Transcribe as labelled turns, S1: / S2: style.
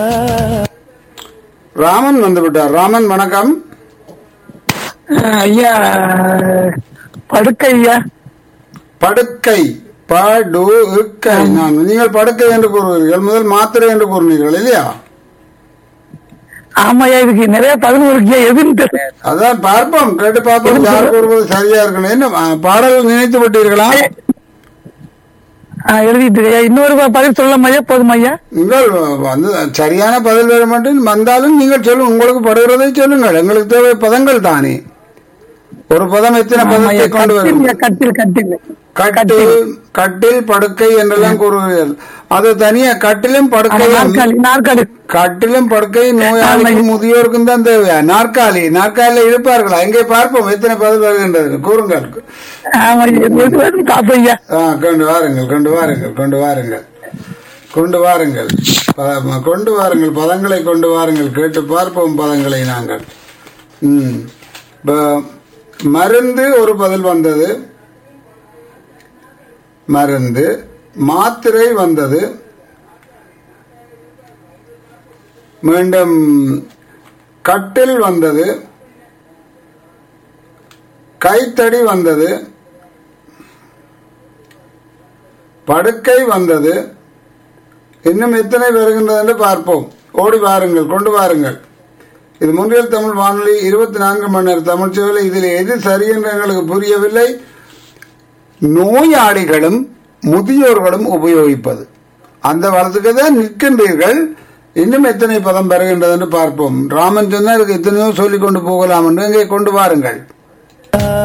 S1: ராமன் வந்து விட்டார் ராமன் வணக்கம்
S2: ஐயா படுக்கை ஐயா
S1: படுக்கை படுக்கை நான் நீங்கள் படுக்கை என்று கூறுவீர்கள் முதல் மாத்திரை என்று கூறினீர்கள் இல்லையா
S2: ஆமாய்யா இதுக்கு நிறைய பதில் இருக்கு எதுன்னு தெரியல
S1: அதான் பார்ப்போம் கேட்டு பார்ப்போம் யார் கூறுவது சரியா இருக்கணும் என்ன ஆ, பாடல் நினைத்து விட்டீர்களா
S2: ஆ, எழுதிட்டு இருக்கேன். இன்னொரு ப- பதில் சொல்லலாம் ஐயா போதும் ஐயா
S1: நீங்கள் வந்து சரியான பதில் வர மாட்டேன் வந்தாலும் நீங்கள் சொல்லுங்க உங்களுக்கு படுகிறதை சொல்லுங்கள் எங்களுக்கு தேவை பதங்கள் தானே ஒரு பதம் எத்தனை பதத்தை கொண்டு வரும்
S2: கட்டில் கட்டில்
S1: கட்டில் கட்டில் படுக்கை என்றெல்லாம் கூறுகிறீர்கள் அது தனியா கட்டிலும் படுக்கையும்
S2: நாற்காலி நாற்காலி
S1: கட்டிலும் படுக்கை நோயாளிக்கும் முதியோருக்கும் தான் தேவையா நாற்காலி நாற்காலியில் இருப்பார்களா எங்கே பார்ப்போம் எத்தனை பதில் வருகின்றது கூறுங்கள்
S2: ஆமா ஐயா எது வேணும் காப்போம் ஐயா
S1: ஆ, கொண்டு வாருங்கள் கொண்டு வாருங்கள் கொண்டு வாருங்கள் கொண்டு வாருங்கள் ப- கொண்டு வாருங்கள் பதங்களை கொண்டு வாருங்கள் கேட்டு பார்ப்போம் பதங்களை நாங்கள் ம். ப- மருந்து ஒரு பதில் வந்தது மருந்து மாத்திரை வந்தது மீண்டும் கட்டில் வந்தது கைத்தடி வந்தது படுக்கை வந்தது இன்னும் எத்தனை வருகின்றது என்று பார்ப்போம் ஓடி வாருங்கள் கொண்டு வாருங்கள் இது முன்றியல் தமிழ் வானொலி இருபத்தி நான்கு மணி நேர தமிழ் சேவையில் இதில் எது சரி என்று எங்களுக்கு புரியவில்லை நோயாளிகளும் முதியோர்களும் உபயோகிப்பது அந்த வளத்துக்கு தான் நிற்கின்றீர்கள் இன்னும் எத்தனை பதம் பெறுகின்றது என்று பார்ப்போம் ராமன் சொன்னால் இதுக்கு எத்தனையோ சொல்லிக் கொண்டு போகலாம் என்று இங்கே கொண்டு வாருங்கள்